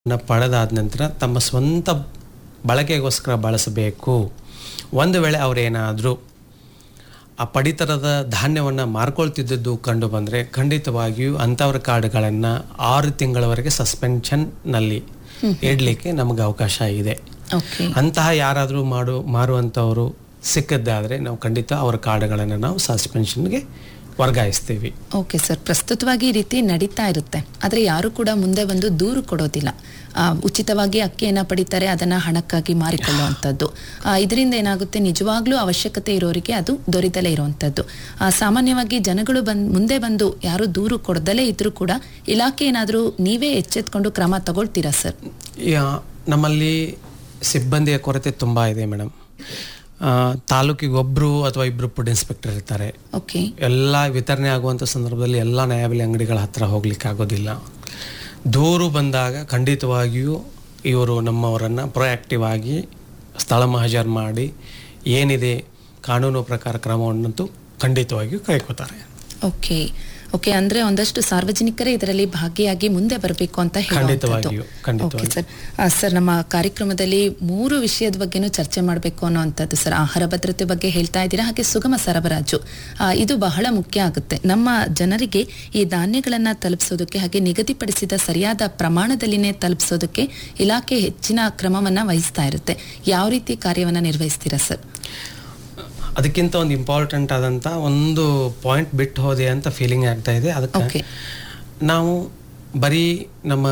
ನ ಪಡೆದಾದ ನಂತರ ತಮ್ಮ ಸ್ವಂತ ಬಳಕೆಗೋಸ್ಕರ ಬಳಸಬೇಕು ಒಂದು ವೇಳೆ ಅವರೇನಾದರೂ ಆ ಪಡಿತರದ ಧಾನ್ಯವನ್ನು ಮಾರ್ಕೊಳ್ತಿದ್ದದ್ದು ಕಂಡು ಬಂದರೆ ಖಂಡಿತವಾಗಿಯೂ ಅಂಥವ್ರ ಕಾರ್ಡ್ಗಳನ್ನು ಆರು ತಿಂಗಳವರೆಗೆ ಸಸ್ಪೆನ್ಷನ್ನಲ್ಲಿ ಇಡಲಿಕ್ಕೆ ನಮಗೆ ಅವಕಾಶ ಇದೆ ಓಕೆ ಅಂತಹ ಯಾರಾದರೂ ಮಾಡು ಮಾರುವಂಥವರು ಸಿಕ್ಕಿದ್ದಾದರೆ ನಾವು ಖಂಡಿತ ಅವರ ಕಾರ್ಡ್ಗಳನ್ನು ನಾವು ಸಸ್ಪೆನ್ಷನ್ಗೆ ವರ್ಗಾಯಿಸ್ತೀವಿ ಓಕೆ ಸರ್ ಪ್ರಸ್ತುತವಾಗಿ ಈ ರೀತಿ ನಡೀತಾ ಇರುತ್ತೆ ಆದರೆ ಯಾರು ಕೂಡ ಮುಂದೆ ಬಂದು ದೂರು ಕೊಡೋದಿಲ್ಲ ಆ, ಉಚಿತವಾಗಿ ಅಕ್ಕಿಯನ್ನು ಪಡಿತಾರೆ ಅದನ್ನು ಹಣಕ್ಕಾಗಿ ಮಾರಿಕೊಳ್ಳುವಂಥದ್ದು ಆ, ಇದರಿಂದ ಏನಾಗುತ್ತೆ ನಿಜವಾಗ್ಲೂ ಅವಶ್ಯಕತೆ ಇರೋರಿಗೆ ಅದು ದೊರೆತಲೇ ಇರುವಂಥದ್ದು ಆ, ಸಾಮಾನ್ಯವಾಗಿ ಜನಗಳು ಬಂದ್ ಮುಂದೆ ಬಂದು ಯಾರು ದೂರು ಕೊಡದಲೇ ಇದ್ರೂ ಕೂಡ ಇಲಾಖೆ ಏನಾದರೂ ನೀವೇ ಎಚ್ಚೆತ್ಕೊಂಡು ಕ್ರಮ ತಗೊಳ್ತೀರಾ ಸರ್ ಯಾ- ನಮ್ಮಲ್ಲಿ ಸಿಬ್ಬಂದಿಯ ಕೊರತೆ ತುಂಬ ಇದೆ ಮೇಡಮ್ ತಾಲೂಕಿಗೆ ಒಬ್ಬರು ಅಥವಾ ಇಬ್ಬರು ಫುಡ್ ಇನ್ಸ್ಪೆಕ್ಟರ್ ಇರ್ತಾರೆ ಓಕೆ ಎಲ್ಲ ವಿತರಣೆ ಆಗುವಂಥ ಸಂದರ್ಭದಲ್ಲಿ ಎಲ್ಲ ನ್ಯಾಯಬೆಲೆ ಅಂಗಡಿಗಳ ಹತ್ರ ಹೋಗ್ಲಿಕ್ಕೆ ಆಗೋದಿಲ್ಲ ದೂರು ಬಂದಾಗ ಖಂಡಿತವಾಗಿಯೂ ಇವರು ನಮ್ಮವರನ್ನು ಪ್ರೊಯಾಕ್ಟಿವ್ ಆಗಿ ಸ್ಥಳ ಮಹಜರ್ ಮಾಡಿ ಏನಿದೆ ಕಾನೂನು ಪ್ರಕಾರ ಕ್ರಮವನ್ನಂತೂ ಖಂಡಿತವಾಗಿಯೂ ಕೈಕೋತಾರೆ ಓಕೆ ಓಕೆ ಅಂದ್ರೆ ಒಂದಷ್ಟು ಸಾರ್ವಜನಿಕರೇ ಇದರಲ್ಲಿ ಭಾಗಿಯಾಗಿ ಮುಂದೆ ಬರಬೇಕು ಅಂತ ಹೇಳುವಂಥದ್ದು ಖಂಡಿತವಾಗಿಯೂ, ಖಂಡಿತವಾಗಿಯೂ. ಓಕೆ ಸರ್ ಆ, ಸರ್ ನಮ್ಮ ಕಾರ್ಯಕ್ರಮದಲ್ಲಿ ಮೂರು ವಿಷಯದ ಬಗ್ಗೆನೂ ಚರ್ಚೆ ಮಾಡಬೇಕು ಅನ್ನೋವಂಥದ್ದು ಸರ್ ಆಹಾರ ಭದ್ರತೆ ಬಗ್ಗೆ ಹೇಳ್ತಾ ಇದ್ದೀರಾ ಹಾಗೆ ಸುಗಮ ಸರಬರಾಜು ಆ, ಇದು ಬಹಳ ಮುಖ್ಯ ಆಗುತ್ತೆ ನಮ್ಮ ಜನರಿಗೆ ಈ ಧಾನ್ಯಗಳನ್ನ ತಲುಪಿಸೋದಕ್ಕೆ ಹಾಗೆ ನಿಗದಿಪಡಿಸಿದ ಸರಿಯಾದ ಪ್ರಮಾಣದಲ್ಲಿನೇ ತಲುಪಿಸೋದಕ್ಕೆ ಇಲಾಖೆ ಹೆಚ್ಚಿನ ಕ್ರಮವನ್ನ ವಹಿಸ್ತಾ ಇರುತ್ತೆ ಯಾವ ರೀತಿ ಕಾರ್ಯವನ್ನ ನಿರ್ವಹಿಸ್ತೀರಾ ಸರ್ ಅದಕ್ಕಿಂತ ಒಂದು ಇಂಪಾರ್ಟೆಂಟ್ ಆದಂಥ ಒಂದು ಪಾಯಿಂಟ್ ಬಿಟ್ಟು ಹೋದೆ ಅಂತ ಫೀಲಿಂಗ್ ಆಗ್ತಾ ಇದೆ ಅದಕ್ಕೆ ಓಕೆ ನಾವು ಬರೀ ನಮ್ಮ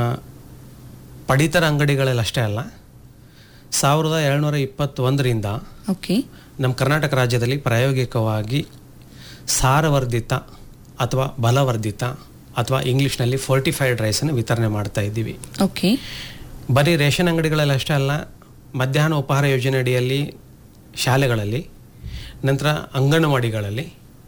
ಪಡಿತರ ಅಂಗಡಿಗಳಲ್ಲಿ ಅಷ್ಟೇ ಅಲ್ಲ ಸಾವಿರದ ಏಳ್ನೂರ ಇಪ್ಪತ್ತೊಂದರಿಂದ ಓಕೆ ನಮ್ಮ ಕರ್ನಾಟಕ ರಾಜ್ಯದಲ್ಲಿ ಪ್ರಾಯೋಗಿಕವಾಗಿ ಸಾರವರ್ಧಿತ ಅಥವಾ ಬಲವರ್ಧಿತ ಅಥವಾ ಇಂಗ್ಲೀಷ್ನಲ್ಲಿ ಫೋರ್ಟಿಫೈಡ್ ರೈಸನ್ನು ವಿತರಣೆ ಮಾಡ್ತಾ ಇದ್ದೀವಿ ಓಕೆ ಬರೀ ರೇಷನ್ ಅಂಗಡಿಗಳಲ್ಲಿ ಅಷ್ಟೇ ಅಲ್ಲ ಮಧ್ಯಾಹ್ನ ಉಪಹಾರ ಯೋಜನೆ ಅಡಿಯಲ್ಲಿ ಶಾಲೆಗಳಲ್ಲಿ ನಂತರ ಅಂಗನವಾಡಿಗಳಲ್ಲಿ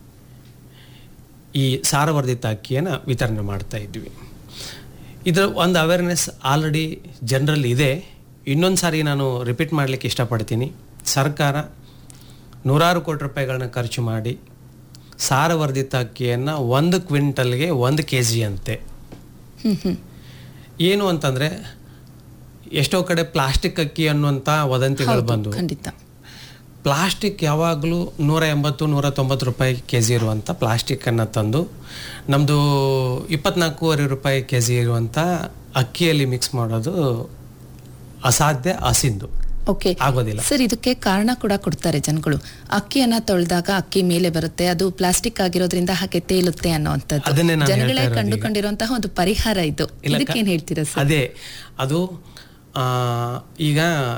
ಈ ಸಾರವರ್ಧಿತ ಅಕ್ಕಿಯನ್ನು ವಿತರಣೆ ಮಾಡ್ತಾ ಇದ್ವಿ ಇದರ ಒಂದು ಅವೇರ್ನೆಸ್ ಆಲ್ರೆಡಿ ಜನರಲ್ಲಿ ಇದೆ ಇನ್ನೊಂದು ಸಾರಿ ನಾನು ರಿಪೀಟ್ ಮಾಡಲಿಕ್ಕೆ ಇಷ್ಟಪಡ್ತೀನಿ ಸರ್ಕಾರ ನೂರಾರು ಕೋಟಿ ರೂಪಾಯಿಗಳನ್ನ ಖರ್ಚು ಮಾಡಿ ಸಾರವರ್ಧಿತ ಅಕ್ಕಿಯನ್ನು ಒಂದು ಕ್ವಿಂಟಲ್ಗೆ ಒಂದು ಕೆ ಜಿ ಅಂತೆ ಹ್ಮ್ ಹ್ಮ್ ಏನು ಅಂತಂದರೆ ಎಷ್ಟೋ ಕಡೆ ಪ್ಲಾಸ್ಟಿಕ್ ಅಕ್ಕಿ ಅನ್ನುವಂಥ ವದಂತಿಗಳು ಬಂದು ಖಂಡಿತ ಪ್ಲಾಸ್ಟಿಕ್ ಯಾವಾಗಲೂ ನೂರ ಎಂಬತ್ತು ನೂರ ತೊಂಬತ್ತು ರೂಪಾಯಿ ಕೆ ಜಿ ಇರುವಂಥ ಪ್ಲಾಸ್ಟಿಕ್ಕನ್ನು ತಂದು ನಮ್ಮದು ಇಪ್ಪತ್ನಾಲ್ಕೂವರೆ ರೂಪಾಯಿ ಕೆ ಜಿ ಇರುವಂಥ ಅಕ್ಕಿಯಲ್ಲಿ ಮಿಕ್ಸ್ ಮಾಡೋದು ಅಸಾಧ್ಯ ಅಸಿಂದು ಓಕೆ ಆಗೋದಿಲ್ಲ ಸರ್ ಇದಕ್ಕೆ ಕಾರಣ ಕೂಡ ಕೊಡ್ತಾರೆ ಜನಗಳು ಅಕ್ಕಿಯನ್ನ ತೊಳೆದಾಗ ಅಕ್ಕಿ ಮೇಲೆ ಬರುತ್ತೆ ಅದು ಪ್ಲಾಸ್ಟಿಕ್ ಆಗಿರೋದ್ರಿಂದ ಹಾಗೆ ತೇಲುತ್ತೆ ಅನ್ನೋವಂಥದ್ದು ಅದನ್ನೇ ನಾನು ಜನಗಳೇ ಹೇಳ್ತಾ ಇರೋದು ಈಗ. ಕಂಡುಕೊಂಡಿರುವಂತಹ ಒಂದು ಪರಿಹಾರ ಇದು ಇಲ್ಲ, ಕ- ಇದಕ್ಕೇನ್ ಹೇಳ್ತೀರಾ ಸರ್ ಅದೇ ಅದು ಆ, ಈಗ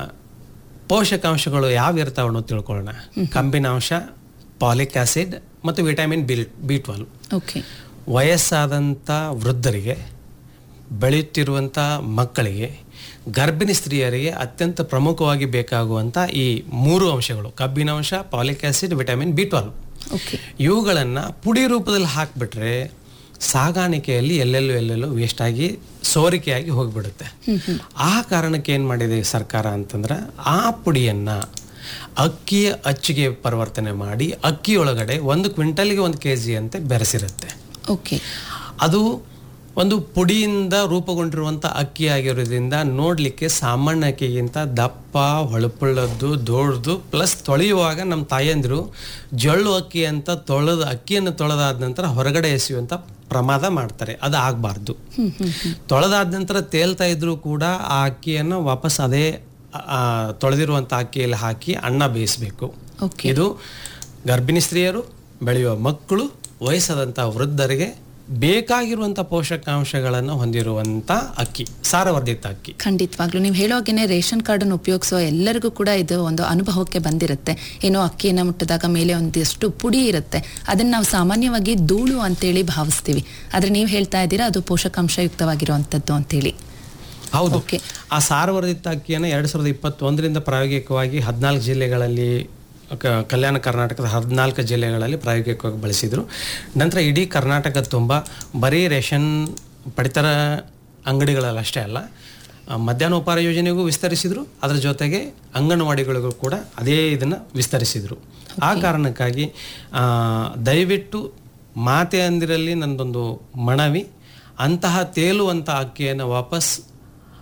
ಪೋಷಕಾಂಶಗಳು ಯಾವ ಇರ್ತಾವ ಅನ್ನೋದು ತಿಳ್ಕೊಳ್ಳೋಣ ಕಂಬಿನಾಂಶ ಪಾಲಿಕ್ ಆಸಿಡ್ ಮತ್ತು vitamin B B twelve okay ವಯಸ್ಸಾದಂಥ ವೃದ್ಧರಿಗೆ ಬೆಳೆಯುತ್ತಿರುವಂಥ ಮಕ್ಕಳಿಗೆ ಗರ್ಭಿಣಿ ಸ್ತ್ರೀಯರಿಗೆ ಅತ್ಯಂತ ಪ್ರಮುಖವಾಗಿ ಬೇಕಾಗುವಂಥ ಈ ಮೂರು ಅಂಶಗಳು ಕಬ್ಬಿನಾಂಶ folic acid vitamin B twelve okay ಇವುಗಳನ್ನು ಪುಡಿ ರೂಪದಲ್ಲಿ ಹಾಕಿಬಿಟ್ರೆ ಸಾಗಾಣಿಕೆಯಲ್ಲಿ ಎಲ್ಲೆಲ್ಲೂ ಎಲ್ಲೆಲ್ಲೂ ವೇಸ್ಟ್ ಆಗಿ ಸೋರಿಕೆಯಾಗಿ ಹೋಗಿಬಿಡುತ್ತೆ ಆ ಕಾರಣಕ್ಕೆ ಏನು ಮಾಡಿದೆ ಸರ್ಕಾರ ಅಂತಂದ್ರೆ ಆ ಪುಡಿಯನ್ನು ಅಕ್ಕಿಯ ಅಚ್ಚಿಗೆ ಪರಿವರ್ತನೆ ಮಾಡಿ ಅಕ್ಕಿಯೊಳಗಡೆ ಒಂದು ಕ್ವಿಂಟಲ್ಗೆ ಒಂದು ಕೆ ಜಿ ಅಂತೆ ಬೆರೆಸಿರುತ್ತೆ ಓಕೆ ಅದು ಒಂದು ಪುಡಿಯಿಂದ ರೂಪುಗೊಂಡಿರುವಂಥ ಅಕ್ಕಿ ಆಗಿರೋದ್ರಿಂದ ನೋಡಲಿಕ್ಕೆ ಸಾಮಾನ್ಯ ಅಕ್ಕಿಗಿಂತ ದಪ್ಪ ಹೊಳಪುಳ್ಳದ್ದು ದೊಡ್ಡದು ಪ್ಲಸ್ ತೊಳೆಯುವಾಗ ನಮ್ಮ ತಾಯಂದಿರು ಜೊಳ್ಳು ಅಕ್ಕಿ ಅಂತ ತೊಳೆದು ಅಕ್ಕಿಯನ್ನು ತೊಳೆದಾದ ನಂತರ ಹೊರಗಡೆ ಎಸೆಯುವಂಥ ಪ್ರಮಾದ ಮಾಡ್ತಾರೆ ಅದು ಆಗಬಾರ್ದು ತೊಳೆದಾದ ನಂತರ ತೇಲ್ತಾ ಇದ್ರೂ ಕೂಡ ಆ ಅಕ್ಕಿಯನ್ನು ವಾಪಸ್ ಅದೇ ಆ, ತೊಳೆದಿರುವಂಥ ಅಕ್ಕಿಯಲ್ಲಿ ಹಾಕಿ ಅನ್ನ ಬೇಯಿಸಬೇಕು ಓಕೆ ಇದು ಗರ್ಭಿಣಿ ಸ್ತ್ರೀಯರು ಬೆಳೆಯುವ ಮಕ್ಕಳು ವಯಸ್ಸಾದಂಥ ವೃದ್ಧರಿಗೆ ಬೇಕಾಗಿರುವಂಥ ಪೋಷಕಾಂಶಗಳನ್ನು ಹೊಂದಿರುವಂಥ ಅಕ್ಕಿ ಸಾರವರ್ಧಿತ ಅಕ್ಕಿ ಖಂಡಿತವಾಗ್ಲೂ ನೀವು ಹೇಳೋಗೇನೆ ರೇಷನ್ ಕಾರ್ಡನ್ನು ಉಪಯೋಗಿಸೋ ಎಲ್ಲರಿಗೂ ಕೂಡ ಇದು ಒಂದು ಅನುಭವಕ್ಕೆ ಬಂದಿರುತ್ತೆ ಏನೋ ಅಕ್ಕಿಯನ್ನು ಮುಟ್ಟಿದಾಗ ಮೇಲೆ ಒಂದಿಷ್ಟು ಪುಡಿ ಇರುತ್ತೆ ಅದನ್ನ ನಾವು ಸಾಮಾನ್ಯವಾಗಿ ಧೂಳು ಅಂತೇಳಿ ಭಾವಿಸ್ತೀವಿ ಆದ್ರೆ ನೀವು ಹೇಳ್ತಾ ಇದ್ದೀರಾ ಅದು ಪೋಷಕಾಂಶಯುಕ್ತವಾಗಿರುವಂಥದ್ದು ಅಂತೇಳಿ ಹೌದು Okay. ಆ ಸಾರವರ್ಧಿತ ಅಕ್ಕಿಯನ್ನು ಎರಡು ಸಾವಿರದ ಇಪ್ಪತ್ತೊಂದರಿಂದ ಪ್ರಾಯೋಗಿಕವಾಗಿ ಹದಿನಾಲ್ಕು ಜಿಲ್ಲೆಗಳಲ್ಲಿ ಕ- ಕಲ್ಯಾಣ ಕರ್ನಾಟಕದ ಹದಿನಾಲ್ಕು ಜಿಲ್ಲೆಗಳಲ್ಲಿ ಪ್ರಾಯೋಗಿಕವಾಗಿ ಬಳಸಿದರು ನಂತರ ಇಡೀ ಕರ್ನಾಟಕ ತುಂಬ ಬರೀ ರೇಷನ್ ಪಡಿತರ ಅಂಗಡಿಗಳಲ್ಲಿ ಅಷ್ಟೇ ಅಲ್ಲ ಆ, ಮಧ್ಯಾಹ್ನ ಉಪಹಾರ ಯೋಜನೆಗೂ ವಿಸ್ತರಿಸಿದರು ಅದರ ಜೊತೆಗೆ ಅಂಗನವಾಡಿಗಳಿಗೂ ಕೂಡ ಅದೇ ಇದನ್ನು ವಿಸ್ತರಿಸಿದರು ಆ ಕಾರಣಕ್ಕಾಗಿ ಆ, ದಯವಿಟ್ಟು ಮಾತೆ ಅಂದಿರಲ್ಲಿ ನನ್ನದೊಂದು ಮನವಿ ಅಂತಹ ತೇಲುವಂಥ ಅಕ್ಕಿಯನ್ನು ವಾಪಸ್